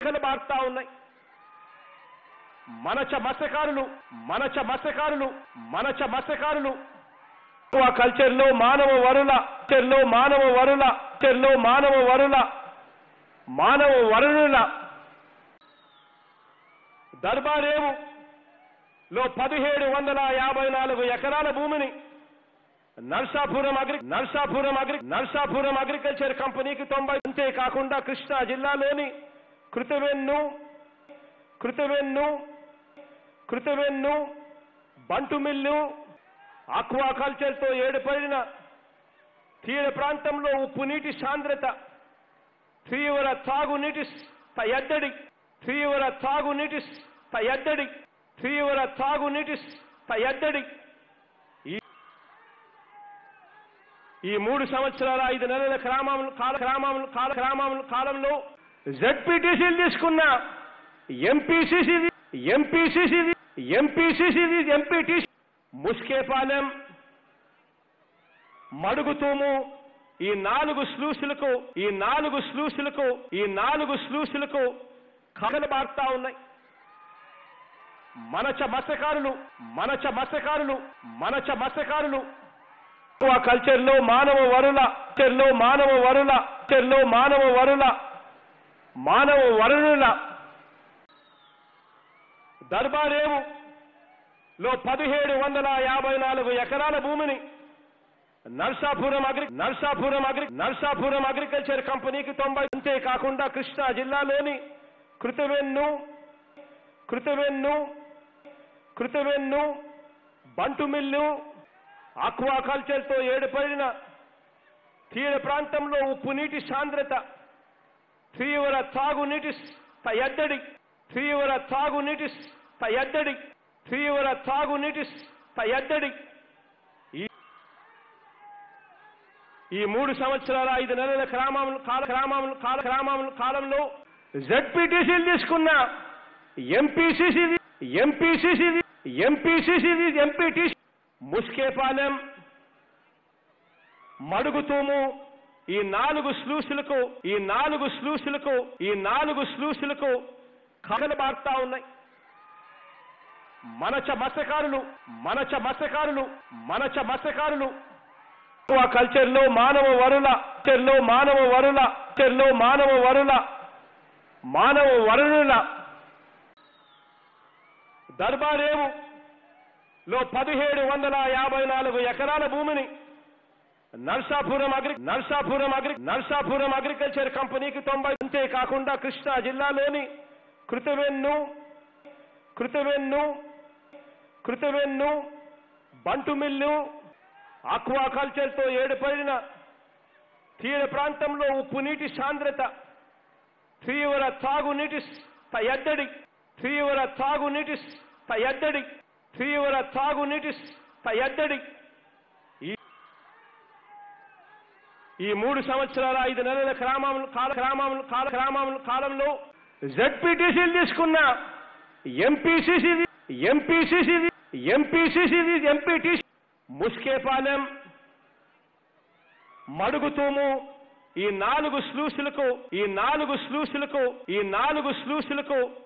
కలు బారుతా ఉన్నాయి మనచ మత్స్యకారులు మనచ మత్స్యకారులు మనచ మత్స్యకారులు ఆ కల్చర్లో మానవ వరుల కల్చర్లో మానవ వరుల కల్చర్లో మానవ వరుల మానవ వరుణుల దర్బారేవు లో పదిహేడు వందల యాభై నాలుగు ఎకరాల భూమిని Narsapuram agri Narsapuram agri Narsapuram agriculture కంపెనీకి తొంభై అంతేకాకుండా కృష్ణా జిల్లాలోని కృతవెన్ను కృతవెన్ను కృతవెన్ను బంటుమిల్లు ఆక్వాకల్చర్తో ఏడుపడిన తీర ప్రాంతంలో ఉప్పు నీటి సాంద్రత తీవ్ర తాగునీటి స్థ- ఎద్దడి తీవ్ర తాగునీటి స్థ- ఎద్దడి తీవ్ర తాగునీటి స్థ- ఎద్దడి ఈ- ఈ మూడు సంవత్సరాల ఐదు నెలల గ్రామం కాల గ్రామం కాల గ్రామం కాలంలో జెడ్పీటీసీలు తీసుకున్న MPCC MPCC MPCC MPTC Muskepalem మడుగుతూము ఈ నాలుగు స్లూసులకు ఈ నాలుగు స్లూసులకు ఈ నాలుగు స్లూసులకు కథలు బారుతా ఉన్నాయి మనచ మత్స్యకారులు మనచ మత్స్యకారులు మనచ మత్స్యకారులు ఆ కల్చర్లో మానవ వరుల కల్చర్లో మానవ వరుల కల్చర్లో మానవ వరుల మానవ వరుణుల దర్బారేవు లో పదిహేడు వందల యాభై నాలుగు ఎకరాల భూమిని Narsapuram agri Narsapuram agri Narsapuram agriculture కంపెనీకి తొంభై అంతేకాకుండా కృష్ణా జిల్లాలోని కృతవెన్ను కృతవెన్ను కృతవెన్ను బంటుమిల్లు ఆక్వాకల్చర్తో ఏడుపడిన తీర ప్రాంతంలో ఉప్పు నీటి సాంద్రత తీవ్ర తాగునీటి స్థ- ఎద్దడి తీవ్ర తాగునీటి స్థ- ఎద్దడి తీవ్ర తాగునీటి స్థ- ఎద్దడి ఈ- ఈ మూడు సంవత్సరాల ఐదు నెలల గ్రామం కాల గ్రామం కాల గ్రామం కాలంలో జెడ్పీటీసీలు తీసుకున్న MPCC MPCC MPCC MPTC Muskepalem మడుగుతూము ఈ నాలుగు స్లూసులకు ఈ నాలుగు స్లూసులకు ఈ నాలుగు స్లూసులకు కథలు బారుతా ఉన్నాయి మనచ మత్స్యకారులు మనచ మత్స్యకారులు మనచ మత్స్యకారులు ఆ కల్చర్లో మానవ వరుల కల్చర్లో మానవ వరుల కల్చర్లో మానవ వరుల మానవ వరుణుల దర్బారేవు లో పదిహేడు వందల యాభై నాలుగు ఎకరాల భూమిని Narsapuram agri Narsapuram agri Narsapuram agriculture కంపెనీకి తొంభై అంతేకాకుండా కృష్ణా జిల్లాలోని కృతవెన్ను కృతవెన్ను కృతవెన్ను బంటుమిల్లు ఆక్వాకల్చర్తో ఏడుపడిన తీర ప్రాంతంలో ఉప్పు నీటి సాంద్రత తీవ్ర తాగునీటి స్థ- ఎద్దడి తీవ్ర తాగునీటి స్థ- ఎద్దడి తీవ్ర తాగునీటి స్థ- ఎద్దడి ఈ- ఈ మూడు సంవత్సరాల ఐదు నెలల గ్రామం కాల గ్రామం కాల గ్రామం కాలంలో జెడ్పీటీసీలు తీసుకున్న MPCC MPCC MPCC MPTC Muskepalem మడుగుతూము ఈ నాలుగు స్లూసులకు ఈ నాలుగు స్లూసులకు ఈ నాలుగు స్లూసులకు